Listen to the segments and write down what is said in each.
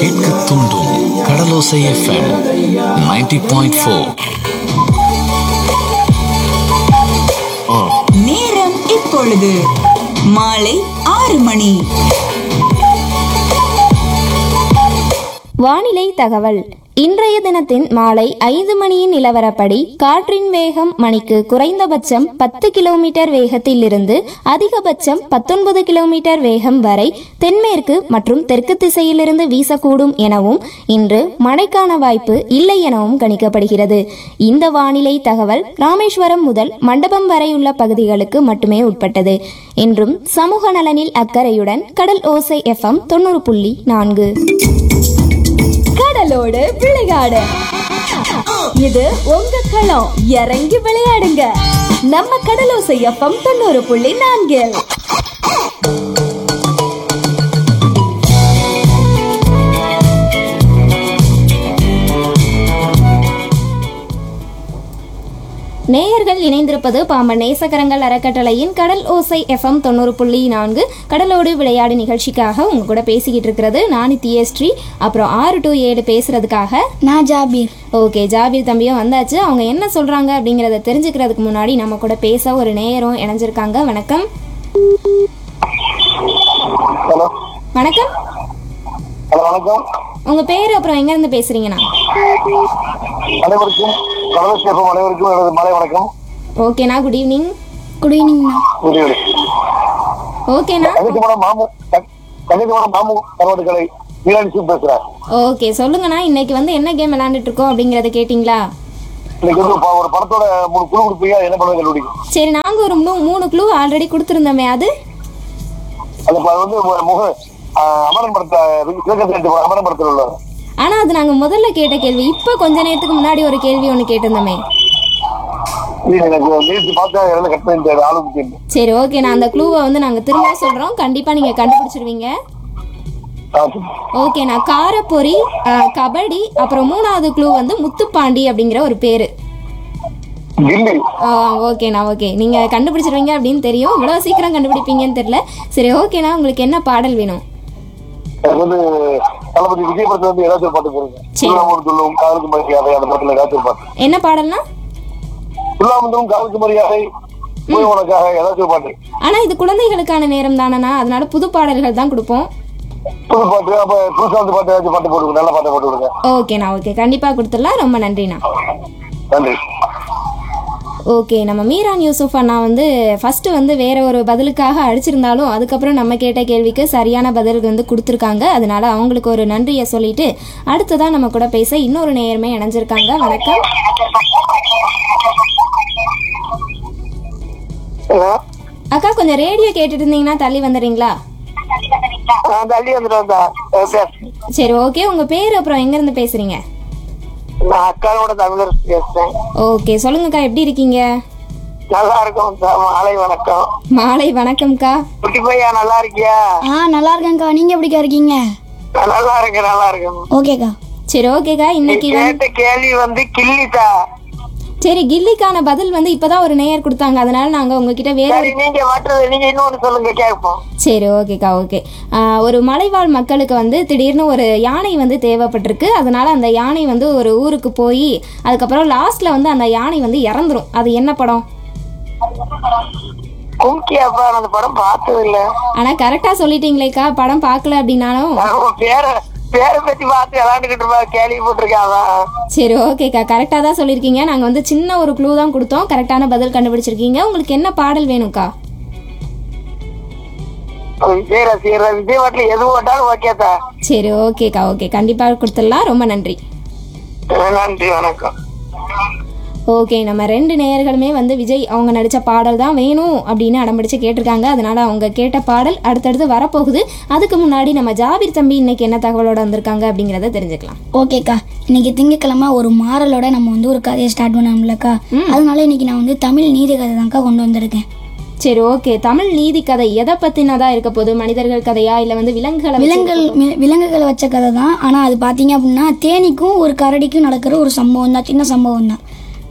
கேட்க தூண்டும் கடலோசை FM 90.4 point four நேரம் இப்பொழுது மாலை ஆறு மணி வானிலை தகவல் இன்றைய தினத்தின் மாலை ஐந்து மணியின் நிலவரப்படி காற்றின் வேகம் மணிக்கு குறைந்தபட்சம் பத்து கிலோமீட்டர் வேகத்தில் இருந்து அதிகபட்சம் பத்தொன்பது கிலோமீட்டர் வேகம் வரை தென்மேற்கு மற்றும் தெற்கு திசையிலிருந்து வீசக்கூடும் எனவும் இன்று மழைக்கான வாய்ப்பு இல்லை எனவும் கணிக்கப்படுகிறது இந்த வானிலை தகவல் ராமேஸ்வரம் முதல் மண்டபம் வரை உள்ள பகுதிகளுக்கு மட்டுமே உட்பட்டது என்றும் சமூக நலனில் அக்கறையுடன் கடல் ஓசை எஃப்எம் தொண்ணூறு புள்ளி நான்கு கடலோடு விளையாடு இது உங்க களம் இறங்கி விளையாடுங்க நம்ம கடலோசை எஃப்எம் தொண்ணூறு புள்ளி நான்கில் நேயர்கள் இணைந்திருப்பது பாம்பன் நேசகரங்கள் அறக்கட்டளையின் கடல் ஓசை எஃப்எம் தொண்ணூறு புள்ளி நான்கு கடலோடு விளையாடு நிகழ்ச்சிக்காக உங்க கூட பேசிக்கிட்டு இருக்கிறது நான் தியஸ்ரீ அப்புறம் ஆறு டு ஏழு பேசுறதுக்காக நான் ஜாபீர் ஓகே ஜாபீர் தம்பியும் வந்தாச்சு அவங்க என்ன சொல்றாங்க அப்படிங்கறத தெரிஞ்சுக்கிறதுக்கு முன்னாடி நம்ம கூட பேச ஒரு நேயரும் இணைஞ்சிருக்காங்க வணக்கம் ஹலோ வணக்கம் ஹலோ வணக்கம் உங்க பேரு அப்புறம் எங்க இருந்து பேசுறீங்கண்ணா அனைவருக்கும் கடலூர் சேஃபம் அனைவருக்கும் எனது மாலை வணக்கம் ஓகேண்ணா குட் ஈவினிங் குட் ஈவினிங்ண்ணா உதவி ஓகேண்ணா கன்னிக்குமரம் மாமு கன்னிக்குமரம் மாமு கருவாட்டு கடை மீனாட்சி பேசுறேன் ஓகே சொல்லுங்கண்ணா இன்னைக்கு வந்து என்ன கேம் விளையாண்டுட்டு இருக்கோம் அப்படிங்கறத கேட்டிங்களா இன்னைக்கு வந்து ப- ஒரு படத்தோட மூணு குழு கொடுப்பீங்க என்ன பண்ணுங்க கண்டுபிடிக்கும் சரி நாங்க ஒரு மூணு மூணு க்ளூ ஆல்ரெடி கொடுத்துருந்தோமே அது அது ப- வந்து மு- முக ஆ, அமரன் படத்தை சிவகங்கை அமரன் படத்தில் உள்ளது ஆனா அது நாங்க முதல்ல கேட்ட கேள்வி இப்ப கொஞ்ச நேரத்துக்கு முன்னாடி ஒரு கேள்வி ஒண்ணு கேட்டிருந்தோமே இது எனக்கு நிறுத்தி பார்த்தா இடம் கட் பண்ணி ஆளு முக்கியம் சரி ஓகே நான் அந்த க்ளூவை வந்து நாங்க திரும்ப சொல்றோம் கண்டிப்பா நீங்க கண்டுபிடிச்சிருவீங்க ஓகே நான் காரப்பொரி அஹ், கபடி அப்புறம் மூணாவது க்ளூ வந்து முத்துப்பாண்டி அப்படிங்கிற ஒரு பேரு கில்லி ஓகேண்ணா ஓகே நீங்க கண்டுபிடிச்சிருவீங்க அப்படின்னு தெரியும் இவ்வளவு சீக்கிரம் கண்டுபிடிப்பீங்கன்னு தெரியல சரி ஓகேண்ணா உங்களுக்கு என்ன பாடல் வேணும் எனக்கு வந்து தளபதி விஜய் படத்துல வந்து ஏதாச்சும் ஒரு பாட்டு போடுங்க சரி. துல்லாமூர் துள்ளும் காலுக்கு மரியாதை அந்த படத்துல ஏதாச்சும் ஒரு பாட்டு என்ன பாடல்னா துல்லாமுந்தும் காலுக்கு மரியாதை போய் உனக்காக ஏதாச்சும் ஒரு பாட்டு ஆனா இது குழந்தைகளுக்கான நேரம் தானண்ணா அதனால புது பாடல்கள் தான் கொடுப்போம் புது பாட்டு அப்ப புதுசா வந்து பாட்டு ஏதாச்சும் பாட்டு போடுங்க நல்ல பாட்டை போட்டு விடுங்க ஓகேண்ணா ஓகே கண்டிப்பா கொடுத்துடலாம் ரொம்ப நன்றிண்ணா நன்றி ஓகே நம்ம மீரான் யூசுப் அண்ணா வந்து ஃபர்ஸ்ட் வந்து வேற ஒரு பதிலுக்காக அடிச்சிருந்தாலும் அதுக்கப்புறம் நம்ம கேட்ட கேள்விக்கு சரியான பதில் வந்து கொடுத்துருக்காங்க அதனால அவங்களுக்கு ஒரு நன்றியை சொல்லிட்டு அடுத்ததான் நம்ம கூட பேச இன்னொரு நேயருமே இணைஞ்சிருக்காங்க வணக்கம் அக்கா கொஞ்சம் ரேடியோ கேட்டுட்டு இருந்தீங்கன்னா தள்ளி வந்துடுறீங்களா தள்ளி வந்துட்டு வந்தா சரி ஓகே உங்க பேர் அப்புறம் எங்க இருந்து பேசுறீங்க நான் அக்காவோட தமிழரசு பேசுறேன் ஓகே சொல்லுங்கக்கா எப்படி இருக்கீங்க நல்லா இருக்கும் மாலை வணக்கம் மாலை வணக்கம்க்கா குட்டி பையா நல்லா இருக்கியா ஆ நல்லா இருக்கேன்க்கா நீங்க எப்படிக்கா இருக்கீங்க நான் நல்லா இருக்கேன் நல்லா இருக்கேன் ஓகேக்கா சரி ஓகேக்கா இன்னைக்கு வந்து கேட்ட கேள்வி வந்து கிள்ளிதா சரி கில்லிக்கான பதில் வந்து இப்பதான் ஒரு நேயர் கொடுத்தாங்க அதனால நாங்க உங்ககிட்ட வேற சரி நீங்க மாற்றது நீங்க இன்னொன்னு சொல்லுங்க கேட்போம் சரி ஓகேக்கா ஓகே ஆஹ், ஒரு மலைவாழ் மக்களுக்கு வந்து திடீர்னு ஒரு யானை வந்து தேவைப்பட்டிருக்கு அதனால அந்த யானை வந்து ஒரு ஊருக்கு போய் அதுக்கப்புறம் லாஸ்ட்ல வந்து அந்த யானை வந்து இறந்துரும் அது என்ன படம் கும்கியாப்பா நான் அந்த படம் பார்த்தது இல்ல ஆனா கரெக்டா சொல்லிட்டீங்களேக்கா படம் பார்க்கல அப்படின்னாலும் நான் உன் பேர பேரை பத்தி பார்த்து விளாண்டுக்கிட்டு இருப்பா கேள்வி போட்டிருக்கேன் அவன் சரி ஓகேக்கா கரெக்டா தான் சொல்லியிருக்கீங்க நாங்க வந்து சின்ன ஒரு க்ளூ தான் கொடுத்தோம் கரெக்டான பதில் கண்டுபிடிச்சிருக்கீங்க உங்களுக்கு என்ன பாடல் வேணும்க்கா விஜய் ரசிகர் விஜய் வாட்டில் எது போட்டாலும் ஓகேதா சரி ஓகேக்கா ஓகே கண்டிப்பா கொடுத்துடலாம் ரொம்ப நன்றி நன்றி வணக்கம் ஓகே நம்ம ரெண்டு நேயர்களுமே வந்து விஜய் அவங்க நடித்த பாடல் தான் வேணும் அப்படின்னு அடம்பிடிச்சு கேட்டிருக்காங்க அதனால அவங்க கேட்ட பாடல் அடுத்தடுத்து வரப்போகுது அதுக்கு முன்னாடி நம்ம ஜாபீர் தம்பி இன்னைக்கு என்ன தகவலோட வந்திருக்காங்க அப்படிங்கிறத தெரிஞ்சுக்கலாம் ஓகேக்கா இன்னைக்கு திங்கக்கிழமை ஒரு மாறலோட நம்ம வந்து ஒரு கதையை ஸ்டார்ட் பண்ணோம்லக்கா அதனால இன்னைக்கு நான் வந்து தமிழ் நீதி கதை தான்க்கா கொண்டு வந்திருக்கேன் சரி ஓகே தமிழ் நீதி கதை எதை பத்தினதா இருக்க போகுது மனிதர்கள் கதையா இல்ல வந்து விலங்குகளை வச்சு விலங்குகள் மி- விலங்குகளை வச்ச கதை தான் ஆனால் அது பார்த்தீங்க அப்படின்னா தேனிக்கும் ஒரு கரடிக்கும் நடக்கிற ஒரு சம்பவம் தான் சின்ன சம்பவம் தான்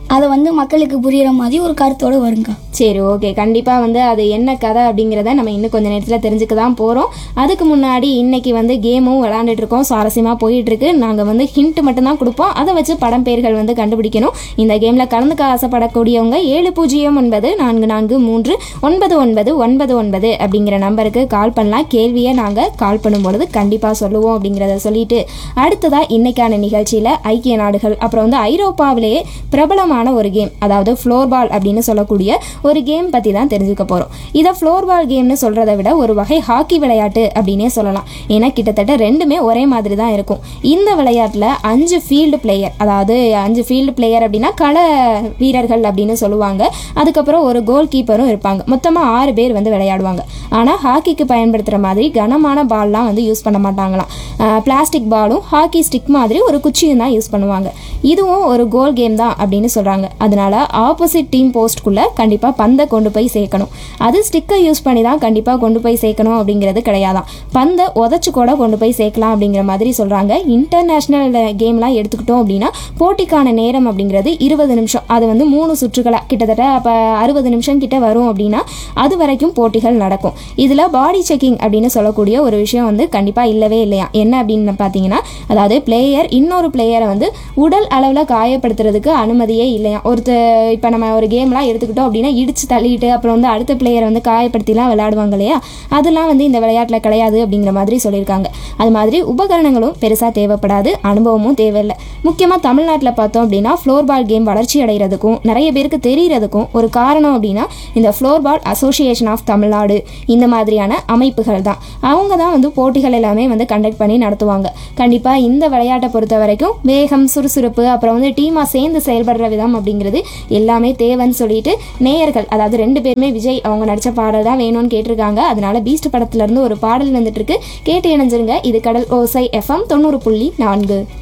அதை வந்து மக்களுக்கு புரியுற மாதிரி ஒரு கருத்தோடு வருங்கக்கா சரி ஓகே கண்டிப்பாக வந்து அது என்ன கதை அப்படிங்கிறத நம்ம இன்னும் கொஞ்சம் நேரத்தில் தெரிஞ்சுக்க தான் போகிறோம் அதுக்கு முன்னாடி இன்னைக்கு வந்து கேமும் விளாண்டுட்டு இருக்கோம் சுவாரஸ்யமாக போயிட்டு இருக்கு நாங்கள் வந்து ஹிண்ட் மட்டும்தான் கொடுப்போம் அதை வச்சு படம் பேர்கள் வந்து கண்டுபிடிக்கணும் இந்த கேமில் கலந்துக்க ஆசைப்படக்கூடியவங்க ஏழு பூஜ்ஜியம் ஒன்பது நான்கு நான்கு மூன்று ஒன்பது ஒன்பது ஒன்பது ஒன்பது அப்படிங்கிற நம்பருக்கு கால் பண்ணலாம் கேள்வியை நாங்கள் கால் பண்ணும்பொழுது கண்டிப்பாக சொல்லுவோம் அப்படிங்கிறத சொல்லிட்டு அடுத்ததாக இன்னைக்கான நிகழ்ச்சியில் ஐக்கிய நாடுகள் அப்புறம் வந்து ஐரோப்பாவிலேயே பிரபலமான ஒரு கேம் அதாவது ஃப்ளோர் பால் அப்படின்னு சொல்லக்கூடிய ஒரு கேம் பற்றி தான் தெரிஞ்சுக்க போகிறோம் இதை ஃப்ளோர் பால் கேம்னு சொல்கிறத விட ஒரு வகை ஹாக்கி விளையாட்டு அப்படின்னே சொல்லலாம் ஏன்னா கிட்டத்தட்ட ரெண்டுமே ஒரே மாதிரி தான் இருக்கும் இந்த விளையாட்டில் அஞ்சு ஃபீல்டு பிளேயர் அதாவது அஞ்சு ஃபீல்டு பிளேயர் அப்படின்னா கள வீரர்கள் அப்படின்னு சொல்லுவாங்க அதுக்கப்புறம் ஒரு கோல் கீப்பரும் இருப்பாங்க மொத்தமாக ஆறு பேர் வந்து விளையாடுவாங்க ஆனால் ஹாக்கிக்கு பயன்படுத்துகிற மாதிரி கனமான பால்லாம் வந்து யூஸ் பண்ண மாட்டாங்களாம் பிளாஸ்டிக் பாலும் ஹாக்கி ஸ்டிக் மாதிரி ஒரு குச்சியும் தான் யூஸ் பண்ணுவாங்க இதுவும் ஒரு கோல் கேம் தான் அப்படின்னு சொல்கிறாங்க அதனால ஆப்போசிட் டீம் போஸ்ட்குள்ளே கண்டிப்பாக பந்தை கொண்டு போய் சேர்க்கணும் அது ஸ்டிக்கை யூஸ் பண்ணி தான் கண்டிப்பாக கொண்டு போய் சேர்க்கணும் அப்படிங்கிறது கிடையாதான் பந்தை உதச்சு கூட கொண்டு போய் சேர்க்கலாம் அப்படிங்கிற மாதிரி சொல்கிறாங்க இன்டர்நேஷ்னல் கேம்லாம் எடுத்துக்கிட்டோம் அப்படின்னா போட்டிக்கான நேரம் அப்படிங்கிறது இருபது நிமிஷம் அது வந்து மூணு சுற்றுகளாக கிட்டத்தட்ட அப்போ அறுபது நிமிஷம் கிட்ட வரும் அப்படின்னா அது வரைக்கும் போட்டிகள் நடக்கும் இதில் பாடி செக்கிங் அப்படின்னு சொல்லக்கூடிய ஒரு விஷயம் வந்து கண்டிப்பாக இல்லவே இல்லையா என்ன அப்படின்னு பார்த்தீங்கன்னா அதாவது பிளேயர் இன்னொரு பிளேயரை வந்து உடல் அளவில் காயப்படுத்துறதுக்கு அனுமதியே இல்லையா ஒருத்தர் இப்போ நம்ம ஒரு கேம்லாம் எடுத்துக்கிட்டோம் அப்படின்னா இடிச்சு தள்ளிட்டு அப்புறம் வந்து அடுத்த பிளேயரை வந்து காயப்படுத்திலாம் விளையாடுவாங்க இல்லையா அதெல்லாம் வந்து இந்த விளையாட்டில் கிடையாது அப்படிங்கிற மாதிரி சொல்லியிருக்காங்க அது மாதிரி உபகரணங்களும் பெருசாக தேவைப்படாது அனுபவமும் தேவையில்லை முக்கியமாக தமிழ்நாட்டில் பார்த்தோம் அப்படின்னா ஃப்ளோர் பால் கேம் வளர்ச்சி அடைகிறதுக்கும் நிறைய பேருக்கு தெரியறதுக்கும் ஒரு காரணம் அப்படின்னா இந்த floor ball association of Tamil Nadu இந்த மாதிரியான அமைப்புகள் தான் அவங்க தான் வந்து போட்டிகள் எல்லாமே வந்து கண்டக்ட் பண்ணி நடத்துவாங்க கண்டிப்பாக இந்த விளையாட்டை பொறுத்த வரைக்கும் வேகம் சுறுசுறுப்பு அப்புறம் வந்து டீமாக சேர்ந்து செயல்படுற விதம் அப்படிங்கிறது எல்லாமே தேவைன்னு சொல்லிட்டு நேயர்கள் அதாவது ரெண்டு பேருமே விஜய் அவங்க நடித்த பாடல் தான் வேணும்னு கேட்டிருக்காங்க அதனால பீஸ்ட் படத்துல இருந்து ஒரு பாடல் வந்துட்டு இருக்கு கேட்டு இணைஞ்சிருங்க இது கடல் ஓசை எஃப்எம் தொண்ணூறு புள்ளி நான்கு